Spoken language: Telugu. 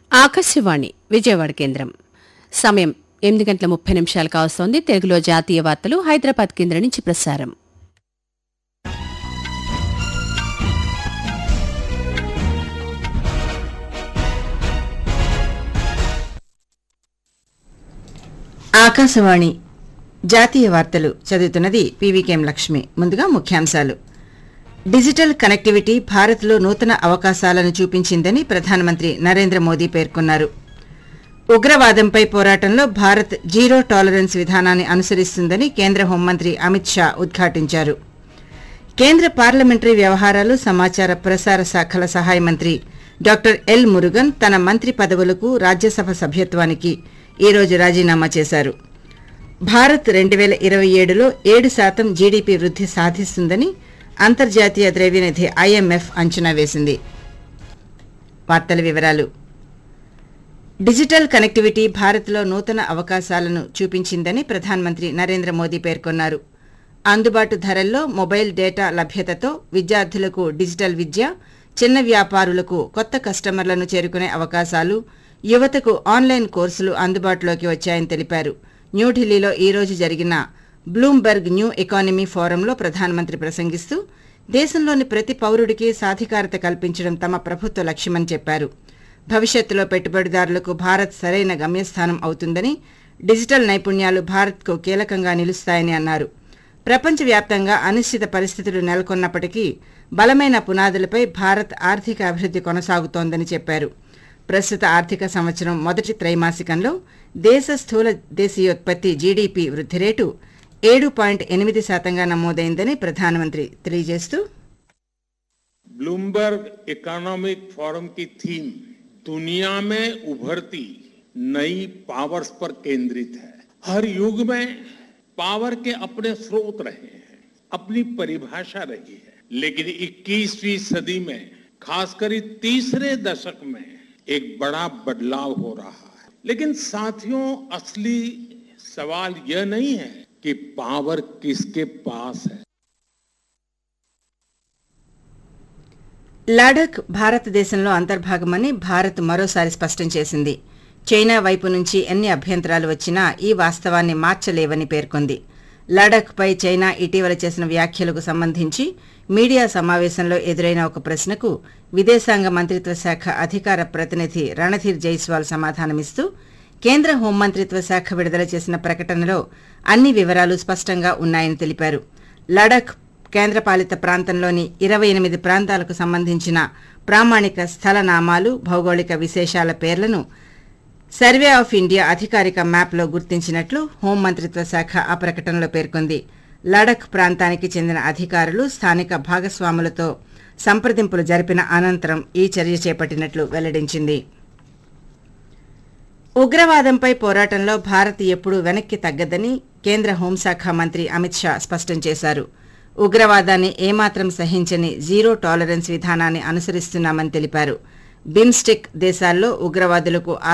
ఆకాశవాణి విజయవాడ కేంద్రం సమయం ఎనిమిది గంటల ముప్పై నిమిషాలు కావస్తోంది తెలుగులో జాతీయ వార్తలు హైదరాబాద్ కేంద్రం నుంచి ప్రసారం ఆకాశవాణి జాతీయ వార్తలు చదువుతున్నది పీవీకేఎం లక్ష్మి ముందుగా ముఖ్యాంశాలు డిజిటల్ కనెక్టివిటీ భారత్లో నూతన అవకాశాలను చూపించిందని ప్రధానమంత్రి నరేంద్ర మోదీ పేర్కొన్నారు ఉగ్రవాదంపై పోరాటంలో భారత్ జీరో టాలరెన్స్ విధానాన్ని అనుసరిస్తుందని కేంద్ర హోంమంత్రి అమిత్ షా ఉద్ఘాటించారు కేంద్ర పార్లమెంటరీ వ్యవహారాలు సమాచార ప్రసార శాఖల సహాయ మంత్రి డాక్టర్ ఎల్ మురుగన్ తన మంత్రి పదవులకు రాజ్యసభ సభ్యత్వానికి ఈ రోజు రాజీనామా చేశారు భారత్ రెండు వేల ఇరవై ఏడులో ఏడు శాతం జీడీపీ వృద్ధి సాధిస్తుందని అంతర్జాతీయ ద్రవ్యనిధి ఐఎంఎఫ్ అంచనా వేసింది వార్తల వివరాలు డిజిటల్ కనెక్టివిటీ భారత్లో నూతన అవకాశాలను చూపించిందని ప్రధానమంత్రి నరేంద్ర మోదీ పేర్కొన్నారు అందుబాటు ధరల్లో మొబైల్ డేటా లభ్యతతో విద్యార్థులకు డిజిటల్ విద్య చిన్న వ్యాపారులకు కొత్త కస్టమర్లను చేరుకునే అవకాశాలు యువతకు ఆన్లైన్ కోర్సులు అందుబాటులోకి వచ్చాయని తెలిపారు న్యూఢిల్లీలో ఈ రోజు జరిగిన బ్లూంబెర్గ్ న్యూ ఎకానమీ ఫోరంలో ప్రధానమంత్రి ప్రసంగిస్తూ దేశంలోని ప్రతి పౌరుడికి సాధికారత కల్పించడం తమ ప్రభుత్వ లక్ష్యమని చెప్పారు భవిష్యత్తులో పెట్టుబడిదారులకు భారత్ సరైన గమ్యస్థానం అవుతుందని డిజిటల్ నైపుణ్యాలు భారత్కు కీలకంగా నిలుస్తాయని అన్నారు ప్రపంచవ్యాప్తంగా అనిశ్చిత పరిస్థితులు నెలకొన్నప్పటికీ బలమైన పునాదులపై భారత్ ఆర్థిక అభివృద్ధి కొనసాగుతోందని చెప్పారు ప్రస్తుత ఆర్థిక సంవత్సరం మొదటి త్రైమాసికంలో దేశ స్థూల దేశీయోత్పత్తి జీడీపీ వృద్ధి రేటు ఏడు పాయింట్ ఎనిమిది శాతంగా నమోదైందని ప్రధానమంత్రి తెలియజేస్తూ ब्लूमबर्ग इकोनॉमिक फोरम की थीम दुनिया में उभरती नई पावर्स पर केंद्रित है हर युग में पावर के अपने स्रोत रहे हैं अपनी परिभाषा रही है लेकिन 21वीं सदी में खासकर इस तीसरे दशक में एक बड़ा बदलाव हो रहा है लेकिन साथियों असली सवाल यह नहीं है कि पावर किसके पास है లడాక్ భారతదేశంలో అంతర్భాగమని భారత్ మరోసారి స్పష్టం చేసింది చైనా వైపు నుంచి ఎన్ని అభ్యంతరాలు వచ్చినా ఈ వాస్తవాన్ని మార్చలేవని పేర్కొంది లడాఖ్పై చైనా ఇటీవల చేసిన వ్యాఖ్యలకు సంబంధించి మీడియా సమావేశంలో ఎదురైన ఒక ప్రశ్నకు విదేశాంగ మంత్రిత్వ శాఖ అధికార ప్రతినిధి రణధీర్ జైస్వాల్ సమాధానమిస్తూ కేంద్ర హోంమంత్రిత్వ శాఖ విడుదల చేసిన ప్రకటనలో అన్ని వివరాలు స్పష్టంగా ఉన్నాయని తెలిపారు లడాక్ కేంద్రపాలిత ప్రాంతంలోని ఇరవై ఎనిమిది ప్రాంతాలకు సంబంధించిన ప్రామాణిక స్థలనామాలు భౌగోళిక విశేషాల పేర్లను సర్వే ఆఫ్ ఇండియా అధికారిక మ్యాప్లో గుర్తించినట్లు హోంమంత్రిత్వ శాఖ ఆ ప్రకటనలో పేర్కొంది లడఖ్ ప్రాంతానికి చెందిన అధికారులు స్థానిక భాగస్వాములతో సంప్రదింపులు జరిపిన అనంతరం ఈ చర్య చేపట్టినట్లు వెల్లడించింది ఉగ్రవాదంపై పోరాటంలో భారత్ ఎప్పుడూ వెనక్కి తగ్గదని కేంద్ర హోంశాఖ మంత్రి అమిత్ షా స్పష్టం చేశారు ఉగ్రవాదాన్ని ఏమాత్రం సహించని జీరో టాలరెన్స్ విధానాన్ని అనుసరిస్తున్నామని తెలిపారు బిమ్స్టెక్ దేశాల్లో ఉగ్రవాదులకు